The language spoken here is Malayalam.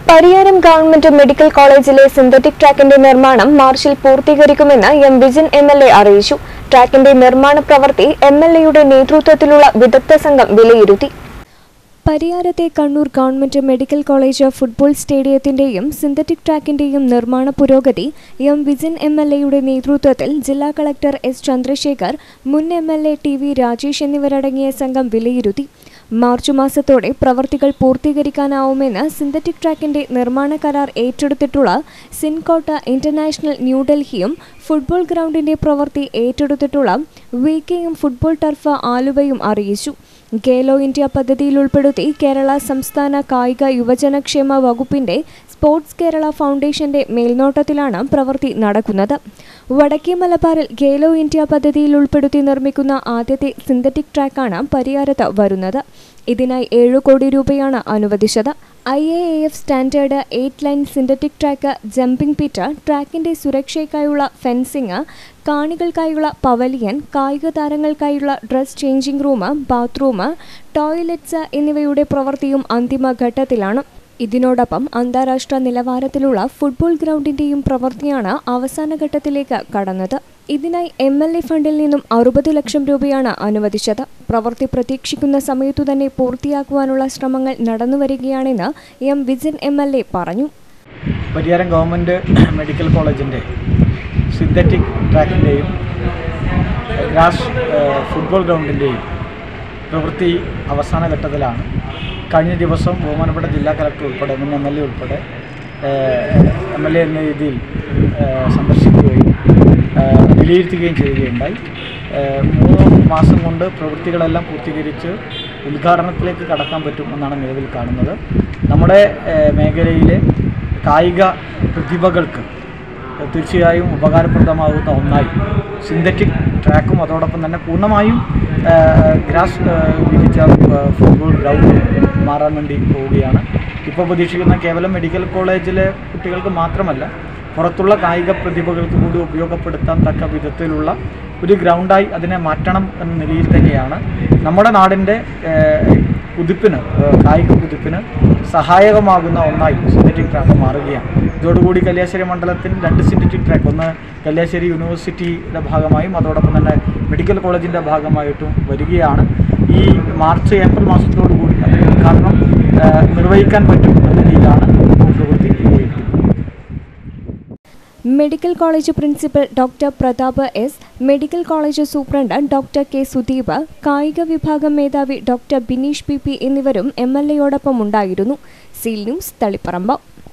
പരിയാരം ഗവൺമെന്റ് മെഡിക്കൽ കോളേജിലെ സിന്തറ്റിക് ട്രാക്കിന്റെ നിർമ്മാണം മാർച്ചിൽ പൂർത്തീകരിക്കുമെന്ന് M Vijin M L A അറിയിച്ചു ട്രാക്കിന്റെ നിർമ്മാണ പ്രവൃത്തി എം എൽ എയുടെ നേതൃത്വത്തിലുള്ള വിദഗ്ധ സംഘം വിലയിരുത്തി പരിയാരത്തെ Kannur government medical college football സ്റ്റേഡിയത്തിന്റെയും സിന്തറ്റിക് ട്രാക്കിന്റെയും നിർമ്മാണ പുരോഗതി എം വിജിൻ എം എൽ എയുടെ നേതൃത്വത്തിൽ ജില്ലാ കളക്ടർ എസ് ചന്ദ്രശേഖർ മുൻ M L A T V Rajesh എന്നിവരടങ്ങിയ സംഘം വിലയിരുത്തി മാർച്ച് മാസത്തോടെ പ്രവർത്തികൾ പൂർത്തീകരിക്കാനാവുമെന്ന് സിന്തറ്റിക് ട്രാക്കിന്റെ നിർമ്മാണ കരാർ ഏറ്റെടുത്തിട്ടുള്ള സിൻകോട്ട ഇന്റർനാഷണൽ ന്യൂഡൽഹിയും ഫുട്ബോൾ ഗ്രൗണ്ടിന്റെ പ്രവൃത്തി ഏറ്റെടുത്തിട്ടുള്ള വി കെയും ഫുട്ബോൾ ടർഫ് ആലുവയും അറിയിച്ചു ഖേലോ ഇന്ത്യ പദ്ധതിയിൽ ഉൾപ്പെടുത്തി കേരള സംസ്ഥാന കായിക യുവജനക്ഷേമ വകുപ്പിന്റെ സ്പോർട്സ് കേരള ഫൗണ്ടേഷന്റെ മേൽനോട്ടത്തിലാണ് പ്രവൃത്തി നടക്കുന്നത് വടക്കേ മലബാറിൽ ഖേലോ ഇന്ത്യ പദ്ധതിയിൽ ഉൾപ്പെടുത്തി നിർമ്മിക്കുന്ന ആദ്യത്തെ സിന്തറ്റിക് ട്രാക്കാണ് പരിയാരത്ത് വരുന്നത് ഇതിനായി ഏഴു കോടി രൂപയാണ് അനുവദിച്ചത് I A F standard eight line synthetic track jumping pit ട്രാക്കിന്റെ സുരക്ഷയ്ക്കായുള്ള ഫെൻസിംഗ് കാണികൾക്കായുള്ള പവലിയൻ കായിക താരങ്ങൾക്കായുള്ള dress changing room bathroom toilets എന്നിവയുടെ പ്രവൃത്തിയും അന്തിമഘട്ടത്തിലാണ് ഇതിനോടൊപ്പം അന്താരാഷ്ട്ര നിലവാരത്തിലുള്ള ഫുട്ബോൾ ഗ്രൗണ്ടിന്റെയും പ്രവൃത്തിയാണ് അവസാന ഘട്ടത്തിലേക്ക് കടന്നത് ഇതിനായി എം എൽ എ ഫണ്ടിൽ നിന്നും അറുപത് ലക്ഷം രൂപയാണ് അനുവദിച്ചത് പ്രവൃത്തി പ്രതീക്ഷിക്കുന്ന സമയത്തു തന്നെ പൂർത്തിയാക്കുവാനുള്ള ശ്രമങ്ങൾ നടന്നുവരികയാണെന്ന് M Vijin M L A പറഞ്ഞു പരിയാരം ഗവൺമെൻറ് മെഡിക്കൽ കോളേജിൻ്റെ സിന്തറ്റിക് ട്രാക്കിൻ്റെയും ഗ്രാസ് ഏഹ്, ഫുട്ബോൾ ഗ്രൗണ്ടിൻ്റെയും പ്രവൃത്തി അവസാന ഘട്ടത്തിലാണ് കഴിഞ്ഞ ദിവസം ബഹുമാനപ്പെട്ട ജില്ലാ കലക്ടർ ഉൾപ്പെടെ മുൻ എം എൽ എ ഉൾപ്പെടെ എം എൽ എ എന്ന രീതിയിൽ ഏഹ്, സന്ദർശിക്കുകയും ഏഹ്, വിലയിരുത്തുകയും ചെയ്യുകയുണ്ടായി ഏഹ്, മൂന്ന് മാസം കൊണ്ട് പ്രവൃത്തികളെല്ലാം പൂർത്തീകരിച്ച് ഉദ്ഘാടനത്തിലേക്ക് കടക്കാൻ പറ്റും എന്നാണ് നിലവിൽ കാണുന്നത് നമ്മുടെ ഏഹ്, മേഖലയിലെ കായിക പ്രതിഭകൾക്ക് തീർച്ചയായും ഉപകാരപ്രദമാകുന്ന ഒന്നായി സിന്തറ്റിക് ട്രാക്കും അതോടൊപ്പം തന്നെ പൂർണ്ണമായും ആ, ഗ്രാസ് ആ, വിരിച്ച ആ, ഫുട്ബോൾ ഗ്രൗണ്ട് മാറാൻ വേണ്ടി പോവുകയാണ് ഇപ്പോൾ പ്രതീക്ഷിക്കുന്ന കേവലം മെഡിക്കൽ കോളേജിലെ കുട്ടികൾക്ക് മാത്രമല്ല പുറത്തുള്ള കായിക പ്രതിഭകൾക്ക് കൂടി ഉപയോഗപ്പെടുത്താൻ തക്ക വിധത്തിലുള്ള ഒരു ഗ്രൗണ്ടായി അതിനെ മാറ്റണം എന്ന നിലയിൽ തന്നെയാണ് നമ്മുടെ നാടിൻ്റെ ഏഹ്, കുതിപ്പിന് ഏഹ്, കായിക കുതിപ്പിന് സഹായകമാകുന്ന ഒന്നായി സിന്തറ്റിക് ട്രാക്ക് മാറുകയാണ് ഇതോടുകൂടി കല്യാശ്ശേരി മണ്ഡലത്തിൽ രണ്ട് സിന്തറ്റിക് ട്രാക്ക് ഒന്ന് കല്യാശ്ശേരി യൂണിവേഴ്സിറ്റിയുടെ ഭാഗമായും അതോടൊപ്പം തന്നെ മെഡിക്കൽ കോളേജിൻ്റെ ഭാഗമായിട്ടും വരികയാണ് ഈ മാർച്ച് ഏപ്രിൽ മാസത്തോടു കൂടി അതിൻ്റെ ഉദ്ഘാടനം ഏഹ്, നിർവഹിക്കാൻ പറ്റും എന്ന നിലയിലാണ് പ്രവൃത്തി പോയിരിക്കുന്നത് medical college principal doctor Prathap S medical college സൂപ്രണ്ട് ഡോക്ടർ കെ സുദീപ് കായിക വിഭാഗം മേധാവി ഡോക്ടർ ബിനീഷ് പി പി എന്നിവരും എം എൽ എയോടൊപ്പം ഉണ്ടായിരുന്നു സീൽ ന്യൂസ് തളിപ്പറമ്പ്